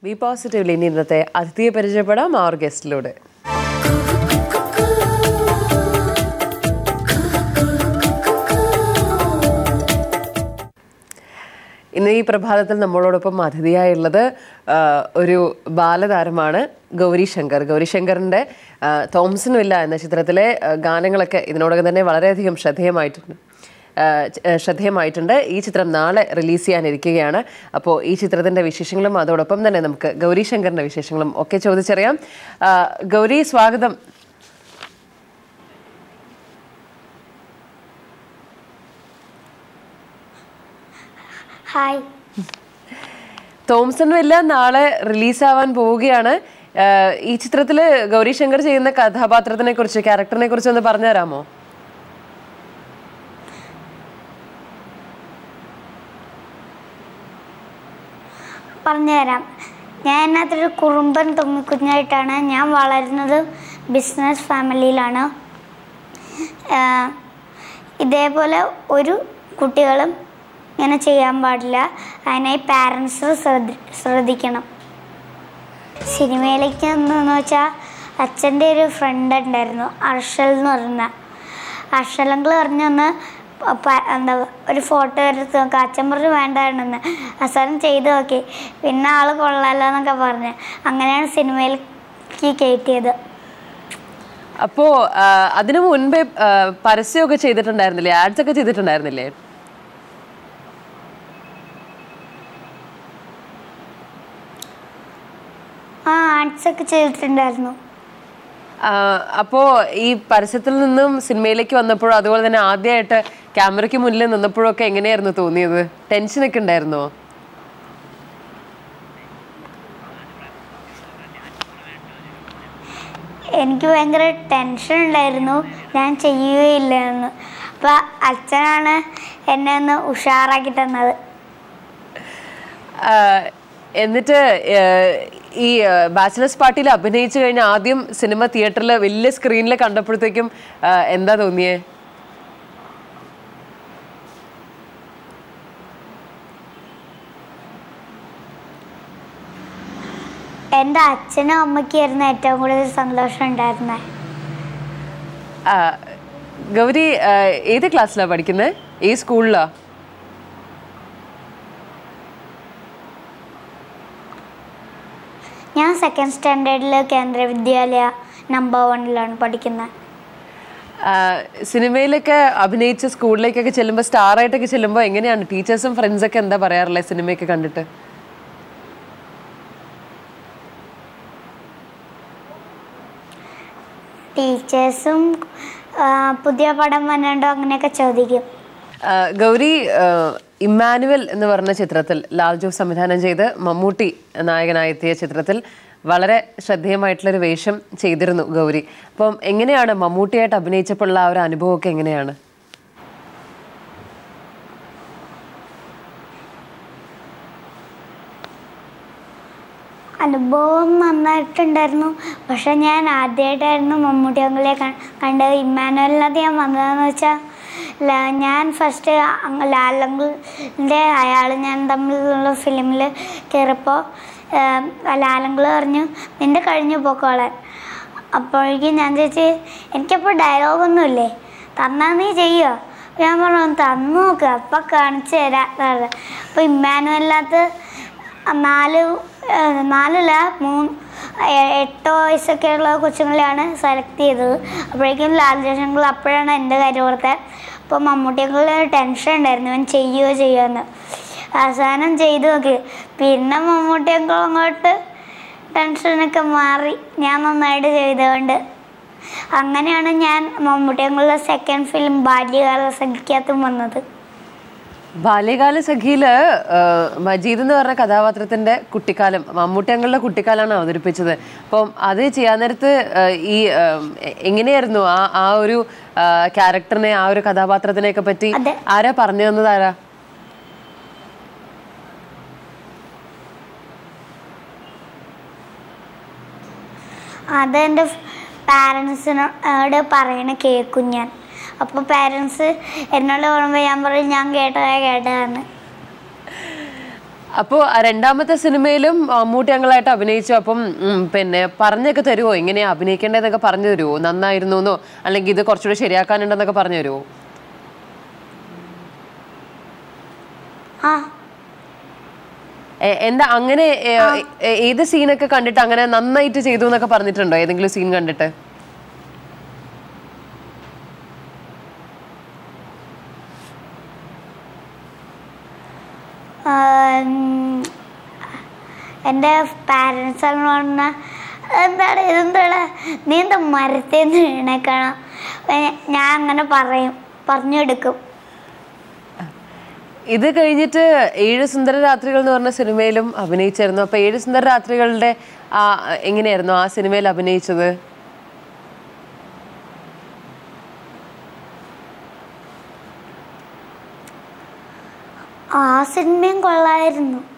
B positively ഇനി ഇന്നത്തെ അതിഥിയെ പരിചയപ്പെടാം അവർ ഗസ്റ്റിലൂടെ ഇന്ന് ഈ പ്രഭാതത്തിൽ നമ്മളോടൊപ്പം അതിഥിയായുള്ളത് ആ, ഒരു ബാലതാരമാണ് ഗൗരി ശങ്കർ ഗൗരി ശങ്കറിൻ്റെ ആ, തോംസൺ വില്ല എന്ന ചിത്രത്തിലെ ആ, ഗാനങ്ങളൊക്കെ ഇതിനോടകം തന്നെ വളരെയധികം ശ്രദ്ധേയമായിട്ടുണ്ട് ആ, ച- ആ, ശ്രദ്ധേയമായിട്ടുണ്ട് ഈ ചിത്രം നാളെ റിലീസ് ചെയ്യാനിരിക്കുകയാണ് അപ്പോൾ ഈ ചിത്രത്തിൻ്റെ വിശേഷങ്ങളും അതോടൊപ്പം തന്നെ നമുക്ക് ഗൗരി ശങ്കറിൻ്റെ വിശേഷങ്ങളും ഒക്കെ ചോദിച്ചറിയാം ആ, ഗൗരി സ്വാഗതം ഹായ് തോംസൺ വില്ല നാളെ റിലീസാവാൻ പോവുകയാണ് ആഹ് ഈ ചിത്രത്തിൽ ഗൗരി ശങ്കർ ചെയ്യുന്ന കഥാപാത്രത്തിനെ കുറിച്ച് ക്യാരക്ടറിനെ കുറിച്ച് ഒന്ന് പറഞ്ഞുതരാമോ പറഞ്ഞുതരാം ഞാൻ അതിനകത്തൊരു കുറുമ്പൻ തൊമ്മിക്കുഞ്ഞായിട്ടാണ് ഞാൻ വളരുന്നത് ബിസിനസ് ഫാമിലിയിലാണ് ആഹ് ഇതേപോലെ ഒരു കുട്ടികളും ഇങ്ങനെ ചെയ്യാൻ പാടില്ല അതിനായി പാരൻസ് ശ്രദ്ധ ശ്രദ്ധിക്കണം സിനിമയിലേക്ക് എന്ന് വെച്ചാൽ അച്ഛൻ്റെ ഒരു ഫ്രണ്ട് ഉണ്ടായിരുന്നു അർഷൽ എന്ന് പറയുന്ന അർഷലങ്കിൾ പറഞ്ഞൊന്ന് പ- പ- എന്താ ഒരു ഫോട്ടോ എടുത്ത് നോക്കുക അച്ഛൻ പറഞ്ഞു വേണ്ടായിരുന്നെന്ന് അവസാനം ചെയ്ത് നോക്കി പിന്നെ ആള് കൊള്ളാലോ എന്നൊക്കെ പറഞ്ഞ് അങ്ങനെയാണ് സിനിമയിലേക്ക് കയറ്റിയത് അപ്പോൾ അതിനു മുൻപേ ആഹ് പരസ്യമൊക്കെ ചെയ്തിട്ടുണ്ടായിരുന്നില്ലേ ആഡ്സ് ഒക്കെ ചെയ്തിട്ടുണ്ടായിരുന്നില്ലേ ആ ആർട്സ് ഒക്കെ ചെയ്തിട്ടുണ്ടായിരുന്നു അപ്പോൾ ഈ പരസ്യത്തിൽ നിന്നും സിനിമയിലേക്ക് വന്നപ്പോഴോ അതുപോലെ തന്നെ ആദ്യമായിട്ട് ക്യാമറയ്ക്ക് മുന്നിൽ നിന്നപ്പോഴൊക്കെ എങ്ങനെയായിരുന്നു തോന്നിയത് ടെൻഷനൊക്കെ ഉണ്ടായിരുന്നോ എനിക്ക് ഭയങ്കര ടെൻഷൻ ഉണ്ടായിരുന്നു ഞാൻ ചെയ്യുകയില്ല എന്ന് അപ്പം അച്ഛനാണ് എന്നെ ഒന്ന് ഉഷാറാക്കി തന്നത് ആഹ് എന്നിട്ട് ആഹ് ഈ ബാച്ചിലേഴ്സ് പാർട്ടിയിൽ അഭിനയിച്ചു കഴിഞ്ഞ ആദ്യം സിനിമ തിയേറ്ററിൽ വലിയ സ്ക്രീനിൽ കണ്ടപ്പോഴത്തേക്കും ആഹ് എന്താ തോന്നിയേ എൻ്റെ അച്ഛനും അമ്മയ്ക്കായിരുന്നു ഏറ്റവും കൂടുതൽ സന്തോഷം ഉണ്ടായിരുന്നത് ആഹ് ഗൗരി ആഹ് ഏത് ക്ലാസ്സിലാണ് പഠിക്കുന്നത് ഈ സ്കൂളിലാ ഞാൻ സെക്കൻഡ് സ്റ്റാൻഡേർഡിൽ കേന്ദ്ര വിദ്യാലയ നമ്പർ വണ്ണിലാണ് പഠിക്കുന്നത് സിനിമയിലൊക്കെ അഭിനയിച്ച് സ്കൂളിലേക്കൊക്കെ ചെല്ലുമ്പോൾ സ്റ്റാർ ആയിട്ടൊക്കെ ചെല്ലുമ്പോൾ എങ്ങനെയാണ് ടീച്ചേഴ്സും ഫ്രണ്ട്സൊക്കെ എന്താ പറയാറുള്ളത് സിനിമയൊക്കെ കണ്ടിട്ട് ടീച്ചേഴ്സും ആ, പുതിയ പടം വന്നിട്ടുണ്ടോ അങ്ങനെയൊക്കെ ചോദിക്കും ആ, ഗൗരി ആ, ഇമ്മാനുവൽ എന്ന് പറഞ്ഞ ചിത്രത്തിൽ ലാൽ ജോസ് സംവിധാനം ചെയ്ത് മമ്മൂട്ടി നായകനായി എത്തിയ ചിത്രത്തിൽ വളരെ ശ്രദ്ധേയമായിട്ടുള്ളൊരു വേഷം ചെയ്തിരുന്നു ഗൗരി അപ്പം എങ്ങനെയാണ് മമ്മൂട്ടിയായിട്ട് അഭിനയിച്ചപ്പോഴുള്ള ആ ഒരു അനുഭവമൊക്കെ എങ്ങനെയാണ് അനുഭവം നന്നായിട്ടുണ്ടായിരുന്നു പക്ഷെ ഞാൻ ആദ്യമായിട്ടായിരുന്നു മമ്മൂട്ടി അങ്കിളെ ക- കണ്ടത് ഇമ്മാനുവലിനകത്ത് ഞാൻ വന്നതെന്ന് വെച്ചാൽ ഞാൻ ഫസ്റ്റ് ലാലങ്കിളിൻ്റെ അയാൾ ഞാൻ തമ്മിലുള്ള ഫിലിമിൽ കയറിയപ്പോൾ ലാലങ്കിൾ പറഞ്ഞു നിൻ്റെ കഴിഞ്ഞു പോക്കോളാൻ അപ്പോഴേക്കും ഞാൻ ചോദിച്ചു എനിക്കപ്പോൾ ഡയലോഗൊന്നുമില്ലേ തന്നാൽ നീ ചെയ്യുമോ ഞാൻ പറഞ്ഞു തന്നു നോക്ക് അപ്പം കാണിച്ചു തരാം അപ്പോൾ ഇമ്മാനുവലിനകത്ത് നാല് ഏഹ് നാലല്ല മൂന്ന് എ- എട്ടോ വയസ്സൊക്കെയുള്ള കൊച്ചുങ്ങളെയാണ് സെലക്ട് ചെയ്തത് അപ്പോഴേക്കും ലാൽ ജോഷങ്ങൾ അപ്പോഴാണ് എൻ്റെ കാര്യം ഓർത്തത് അപ്പോൾ മമ്മൂട്ടിയങ്കൾ ടെൻഷൻ ഉണ്ടായിരുന്നു ഇവൻ ചെയ്യുകയോ ചെയ്യുമെന്ന് അവസാനം ചെയ്തു നോക്കി പിന്നെ മമ്മൂട്ടിയങ്കൾ അങ്ങോട്ട് ടെൻഷനൊക്കെ മാറി ഞാൻ നന്നായിട്ട് ചെയ്തുകൊണ്ട് അങ്ങനെയാണ് ഞാൻ മമ്മൂട്ടിയങ്കളുടെ സെക്കൻഡ് ഫിലിം ബാല്യകാല സഖിക്കകത്തും വന്നത് ബാല്യകാല സഖിയില് ആ, മജീദ് എന്ന് പറഞ്ഞ കഥാപാത്രത്തിന്റെ കുട്ടിക്കാലം മമ്മൂട്ടി അങ്ങളുടെ കുട്ടിക്കാലമാണ് അവതരിപ്പിച്ചത് അപ്പം അത് ചെയ്യാൻ നേരത്ത് ആ, ഈ ആ, എ- എങ്ങനെയായിരുന്നു ആ ആ ഒരു ആ, ക്യാരക്ടറിനെ ആ ഒരു കഥാപാത്രത്തിനെയൊക്കെ പറ്റി അതെ. ആരാ പറഞ്ഞു തന്നത് ആരാ അതെൻ്റെ പാരൻസിനോട് പറയണ കേൾക്കും ഞാൻ അപ്പോൾ പാരൻസ് എന്നോട് പറയുമ്പോൾ ഞാൻ പറയും ഞാൻ കേട്ടതാ കേട്ടതാന്ന് അപ്പോൾ രണ്ടാമത്തെ സിനിമയിലും മമ്മൂട്ടി അങ്ങളായിട്ട് അഭിനയിച്ചു അപ്പം ഉം, പിന്നെ പറഞ്ഞൊക്കെ തരുമോ എങ്ങനെയാ അഭിനയിക്കേണ്ടതെന്നൊക്കെ പറഞ്ഞു തരുമോ നന്നായിരുന്നു എന്നോ അല്ലെങ്കിൽ ഇത് കുറച്ചുകൂടി ശരിയാക്കാനുണ്ടെന്നൊക്കെ പറഞ്ഞു തരുമോ ആ എ- എന്താ അങ്ങനെ എ, എ- ഏത് സീനൊക്കെ കണ്ടിട്ട് അങ്ങനെ നന്നായിട്ട് ചെയ്തു എന്നൊക്കെ പറഞ്ഞിട്ടുണ്ടോ ഏതെങ്കിലും സീൻ കണ്ടിട്ട് ആം, എൻ്റെ പാരൻസ് എന്ന് പറഞ്ഞാൽ എന്താണ് ഇതെന്താണ് നീ എന്താ മരത്തേന്ന് വീണേക്കണം ഞാൻ അങ്ങനെ പറയും പറഞ്ഞെടുക്കും ഇത് കഴിഞ്ഞിട്ട് ഏഴ് സുന്ദര രാത്രികൾ എന്ന് പറഞ്ഞ സിനിമയിലും അഭിനയിച്ചായിരുന്നു അപ്പൊ ഏഴ് സുന്ദര രാത്രികളുടെ ആ എങ്ങനെയായിരുന്നു ആ സിനിമയിൽ അഭിനയിച്ചത് ആ സിനിമയും കൊള്ളായിരുന്നു